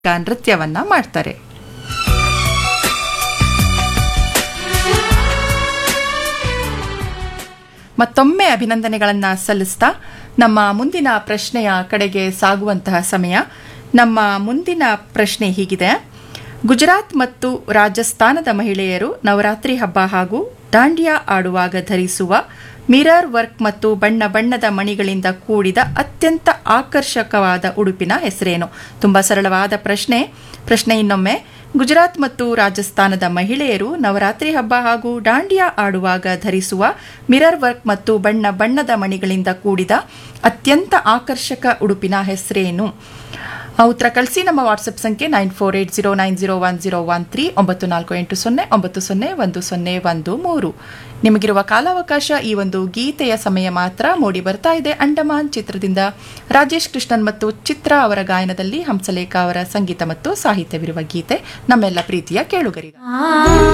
ನೃತ್ಯವನ್ನ ಮಾಡ್ತಾರೆ ಮತ್ತೊಮ್ಮೆ ಅಭಿನಂದನೆಗಳನ್ನ ಸಲ್ಲಿಸ್ತಾ ನಮ್ಮ ಮುಂದಿನ ಪ್ರಶ್ನೆಯ ಕಡೆಗೆ ಸಾಗುವಂತಹ ಸಮಯ ನಮ್ಮ ಮುಂದಿನ ಪ್ರಶ್ನೆ ಹೀಗಿದೆ ಗುಜರಾತ್ ಮತ್ತು ರಾಜಸ್ಥಾನದ ಮಹಿಳೆಯರು ನವರಾತ್ರಿ ಹಬ್ಬ ಹಾಗೂ ದಾಂಡಿಯಾ ಆಡುವಾಗ ಧರಿಸುವ ಮಿರರ್ ವರ್ಕ್ ಮತ್ತು ಬಣ್ಣ ಬಣ್ಣದ ಮಣಿಗಳಿಂದ ಕೂಡಿದ ಅತ್ಯಂತ ಆಕರ್ಷಕವಾದ ಉಡುಪಿನ ಹೆಸರೇನು ತುಂಬಾ ಸರಳವಾದ ಪ್ರಶ್ನೆ ಪ್ರಶ್ನೆ ಇನ್ನೊಮ್ಮೆ ಗುಜರಾತ್ ಮತ್ತು ರಾಜಸ್ಥಾನದ ಮಹಿಳೆಯರು ನವರಾತ್ರಿ ಹಬ್ಬ ಹಾಗೂ ದಾಂಡಿಯಾ ಆಡುವಾಗ ಧರಿಸುವ ಮಿರರ್ ವರ್ಕ್ ಮತ್ತು ಬಣ್ಣ ಬಣ್ಣದ ಮಣಿಗಳಿಂದ ಕೂಡಿದ ಅತ್ಯಂತ ಆಕರ್ಷಕ ಉಡುಪಿನ ಹೆಸರೇನು ಆ ಉತ್ತರ ಕಳಿಸಿ ನಮ್ಮ ವಾಟ್ಸಪ್ ಸಂಖ್ಯೆ nine four eight zero nine zero one zero one three ಒಂಬತ್ತು ನಾಲ್ಕು ಎಂಟು ಸೊನ್ನೆ ಒಂಬತ್ತು ಸೊನ್ನೆ ಒಂದು ಸೊನ್ನೆ ಒಂದು ಮೂರು ನಿಮಗಿರುವ ಕಾಲಾವಕಾಶ ಈ ಒಂದು ಗೀತೆಯ ಸಮಯ ಮಾತ್ರ ಮೂಡಿ ಬರ್ತಾ ಇದೆ ಅಂಡಮಾನ್ ಚಿತ್ರದಿಂದ ರಾಜೇಶ್ ಕೃಷ್ಣನ್ ಮತ್ತು ಚಿತ್ರ ಅವರ ಗಾಯನದಲ್ಲಿ ಹಂಸಲೇಖ ಅವರ ಸಂಗೀತ ಮತ್ತು ಸಾಹಿತ್ಯವಿರುವ ಗೀತೆ ನಮ್ಮೆಲ್ಲ ಪ್ರೀತಿಯ ಕೇಳುಗರಿಗೆ